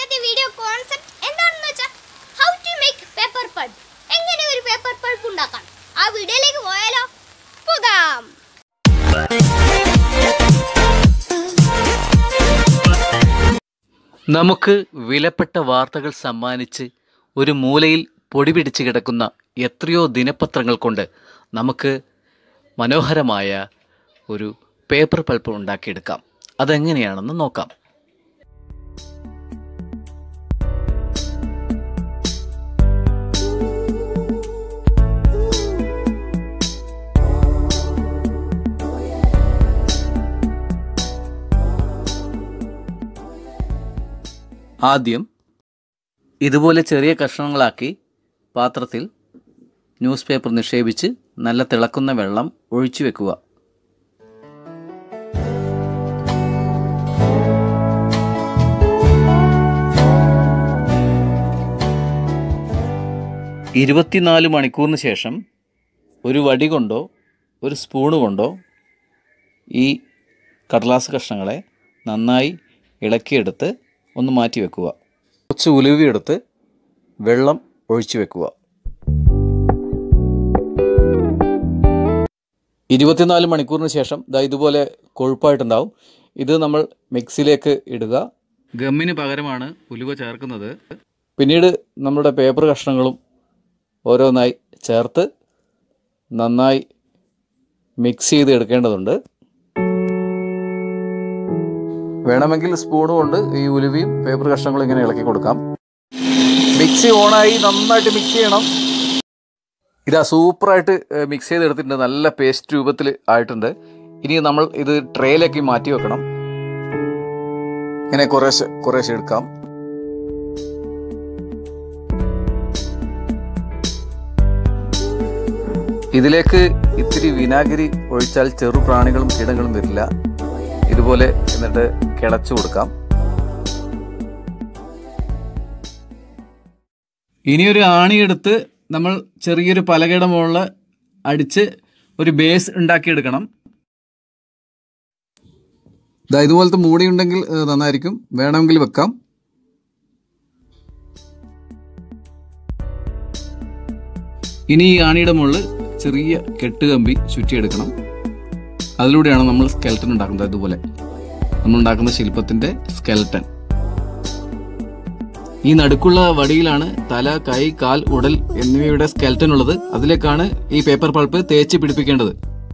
ഇന്നത്തെ video concept എന്താണെന്ന് വെച്ചാൽ how to make paper pulp എങ്ങനെ ഒരു പേപ്പർ പൾപ്പ് ഉണ്ടാക്കാം ആ വീഡിയോയിലേക്ക് പോയാലോ പോകാം നമുക്ക് വിലപ്പെട്ട വാർത്തകൾ സമ്മാനിച്ച് ഒരു മൂലയിൽ പൊടി പിടിച്ച് കിടക്കുന്ന എത്രയോ ദിനപത്രങ്ങൾ കൊണ്ട് നമുക്ക് മനോഹരമായ ഒരു പേപ്പർ പൾപ്പ് ഉണ്ടാക്കിയെടുക്കാം അതെങ്ങനെയാണെന്ന് നോക്കാം ആദ്യം ഇതുപോലെ ചെറിയ കഷ്ണങ്ങളാക്കി പാത്രത്തിൽ ന്യൂസ് പേപ്പർ നിക്ഷേപിച്ച് നല്ല തിളക്കുന്ന വെള്ളം ഒഴിച്ചു വെക്കുക ഇരുപത്തിനാല് മണിക്കൂറിന് ശേഷം ഒരു വടി കൊണ്ടോ ഒരു സ്പൂണ് കൊണ്ടോ ഈ കടലാസ് കഷ്ണങ്ങളെ നന്നായി ഇളക്കിയെടുത്ത് ഒന്ന് മാറ്റി വെക്കുക കുറച്ച് ഉലുവയെടുത്ത് വെള്ളം ഒഴിച്ചു വെക്കുക ഇരുപത്തിനാല് മണിക്കൂറിന് ശേഷം ദാ ഇതുപോലെ കൊഴുപ്പായിട്ടുണ്ടാവും ഇത് നമ്മൾ മിക്സിയിലേക്ക് ഇടുക ഗമ്മിന് പകരമാണ് ഉലുവ ചേർക്കുന്നത് പിന്നീട് നമ്മുടെ പേപ്പർ കഷ്ണങ്ങളും ഓരോന്നായി ചേർത്ത് നന്നായി മിക്സ് ചെയ്ത് എടുക്കേണ്ടതുണ്ട് വേണമെങ്കിൽ സ്പൂൺ കൊണ്ട് ഈ ഉലുവയും പേപ്പർ കഷ്ണങ്ങളും ഇങ്ങനെ ഇളക്കി കൊടുക്കാം മിക്സി ഓണായി നന്നായിട്ട് മിക്സ് ചെയ്യണം ഇതാ സൂപ്പറായിട്ട് മിക്സ് ചെയ്തെടുത്തിട്ടുണ്ട് നല്ല പേസ്റ്റ് രൂപത്തിൽ ആയിട്ടുണ്ട് ഇനി നമ്മൾ ഇത് ട്രേയിലേക്ക് മാറ്റി വെക്കണം ഇങ്ങനെ കുറേശ്ശെ കുറേശ്ശെ എടുക്കാം ഇതിലേക്ക് ഇത്തിരി വിനാഗിരി ഒഴിച്ചാൽ ചെറു പ്രാണികളും കീടങ്ങളും വരില്ല ഇതുപോലെ എന്നിട്ട് കിളച്ചു കൊടുക്കാം ഇനിയൊരു ആണിയെടുത്ത് നമ്മൾ ചെറിയൊരു പലകയുടെ മുകളിൽ അടിച്ച് ഒരു ബേസ് ഉണ്ടാക്കിയെടുക്കണം ഇതാ ഇതുപോലത്തെ മൂടി ഉണ്ടെങ്കിൽ ഏഹ്, നന്നായിരിക്കും വേണമെങ്കിൽ വെക്കാം ഇനി ഈ ആണിയുടെ മുകളിൽ ചെറിയ കെട്ടുകമ്പി ചുറ്റിയെടുക്കണം അതിലൂടെയാണ് നമ്മൾ സ്കെൽട്ടൻ ഉണ്ടാക്കുന്നത് ഇതുപോലെ നമ്മൾ ഉണ്ടാക്കുന്ന ശില്പത്തിന്റെ സ്കെൽട്ടൻ ഈ നടുക്കുള്ള വടിയിലാണ് തല കൈ കാൽ ഉടൽ എന്നിവയുടെ സ്കെൽട്ടൻ ഉള്ളത് അതിലേക്കാണ് ഈ പേപ്പർ പൾപ്പ് തേച്ച് പിടിപ്പിക്കേണ്ടത്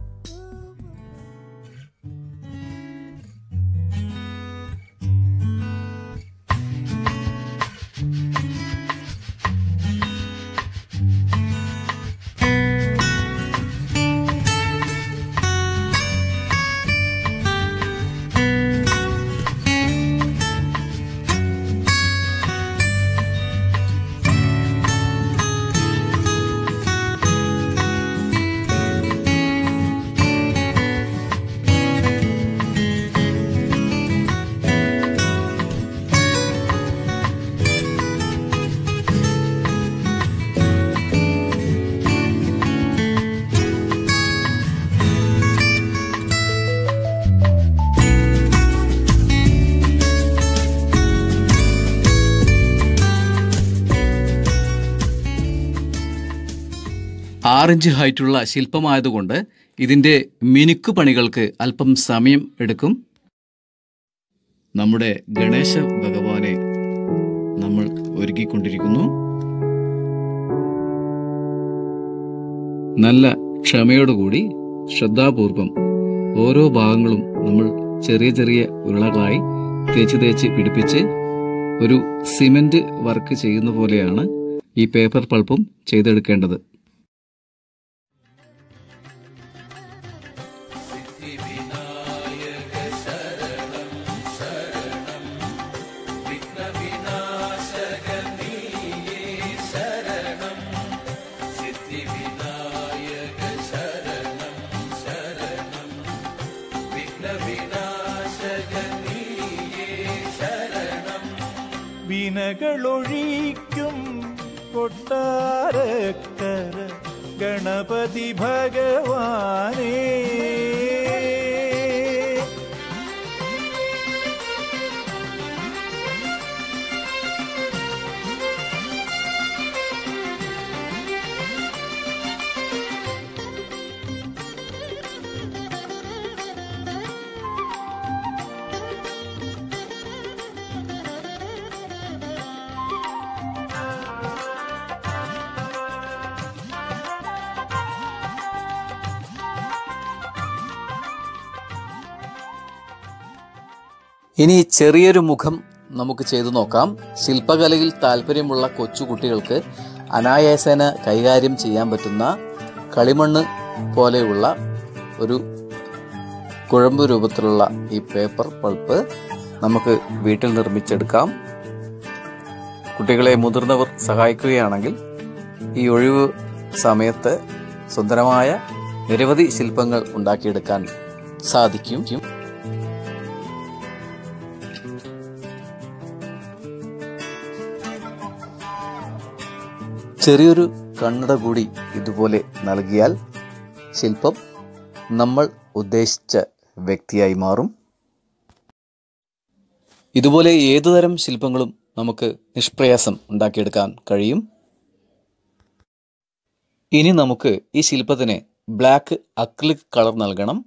ആറിഞ്ച് ഹൈറ്റുള്ള ശില്പമായതുകൊണ്ട് ഇതിൻ്റെ മിനുക്ക് പണികൾക്ക് അല്പം സമയം എടുക്കും നമ്മുടെ ഗണേശ ഭഗവാനെ നമ്മൾ ഒരുക്കിക്കൊണ്ടിരിക്കുന്നു നല്ല ക്ഷമയോടുകൂടി ശ്രദ്ധാപൂർവം ഓരോ ഭാഗങ്ങളും നമ്മൾ ചെറിയ ചെറിയ ഉരുളകളായി തേച്ച് തേച്ച് പിടിപ്പിച്ച് ഒരു സിമന്റ് വർക്ക് ചെയ്യുന്ന പോലെയാണ് ഈ പേപ്പർ പൾപ്പും ചെയ്തെടുക്കേണ്ടത് വിനകളൊഴിക്കും കൊട്ടാരക്കര ഗണപതി ഭഗവാനേ ഇനി ചെറിയൊരു മുഖം നമുക്ക് ചെയ്തു നോക്കാം ശില്പകലയിൽ താല്പര്യമുള്ള കൊച്ചുകുട്ടികൾക്ക് അനായാസേന കൈകാര്യം ചെയ്യാൻ പറ്റുന്ന കളിമണ്ണ് പോലെയുള്ള ഒരു കുഴമ്പ് രൂപത്തിലുള്ള ഈ പേപ്പർ പൾപ്പ് നമുക്ക് വീട്ടിൽ നിർമ്മിച്ചെടുക്കാം കുട്ടികളെ മുതിർന്നവർ സഹായിക്കുകയാണെങ്കിൽ ഈ ഒഴിവ് സമയത്ത് സുന്ദരമായ നിരവധി ശില്പങ്ങൾ ഉണ്ടാക്കിയെടുക്കാൻ സാധിക്കും ചെറിയൊരു കണ്ണട കൂടി ഇതുപോലെ നൽകിയാൽ ശില്പം നമ്മൾ ഉദ്ദേശിച്ച വ്യക്തിയായി മാറും ഇതുപോലെ ഏതുതരം ശില്പങ്ങളും നമുക്ക് നിഷ്പ്രയാസം ഉണ്ടാക്കിയെടുക്കാൻ കഴിയും ഇനി നമുക്ക് ഈ ശില്പത്തിന് ബ്ലാക്ക് അക്ലിക് കളർ നൽകണം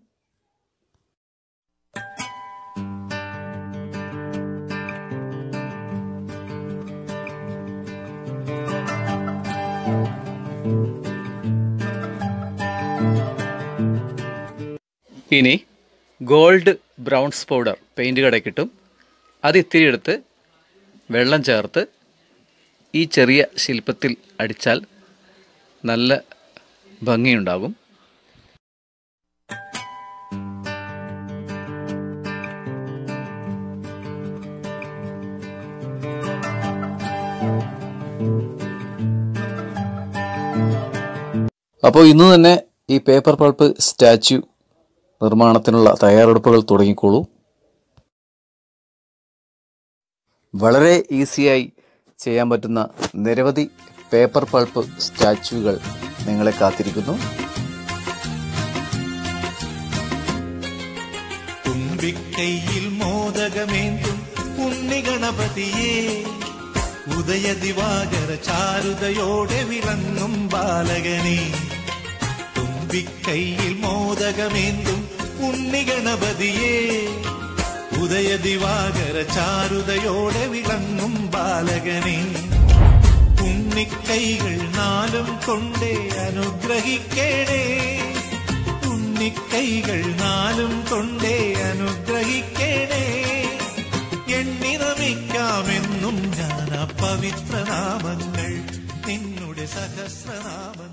ഇനി ഗോൾഡ് ബ്രൗൺസ് പൗഡർ പെയിൻറ് കടയിൽ കിട്ടും അത് ഇത്തിരി എടുത്ത് വെള്ളം ചേർത്ത് ഈ ചെറിയ ശില്പത്തിൽ അടിച്ചാൽ നല്ല ഭംഗിയുണ്ടാകും അപ്പോൾ ഇന്ന് തന്നെ ഈ പേപ്പർ പൾപ്പ് സ്റ്റാച്യു നിർമ്മാണത്തിനുള്ള തയ്യാറെടുപ്പുകൾ തുടങ്ങിക്കോളൂ വളരെ ഈസിയായി ചെയ്യാൻ പറ്റുന്ന നിരവധി പേപ്പർ പൾപ്പ് സ്റ്റാച്യുകൾ നിങ്ങളെ കാത്തിരിക്കുന്നു തുമ്പിക്കൈയിൽ മോദകമേന്തും ഉണ്ണിഗണപതിയേ ഉദയ ദിവാകര ചാരുതയോടെ വിളങ്ങും ബാലകനെ തുമ്പിക്കൈയിൽ മോദകമേന്തും ഉണ്ണിഗണപതിയേ ഉദയ ദിവാകര ചാരുതയോടെ വിളങ്ങും ബാലകനെ ഉണ്ണിക്കൈകൾ നാലും കൊണ്ടേ അനുഗ്രഹിക്കണേ ഉണ്ണിക്കൈകൾ നാലും കൊണ്ടേ അനുഗ്രഹിക്കണേ എണ്ണി നമിക്കാമെന്നും ഞാൻ ആ പവിത്രനാമങ്ങൾ നിന്നുടെ സഹസ്രനാമങ്ങൾ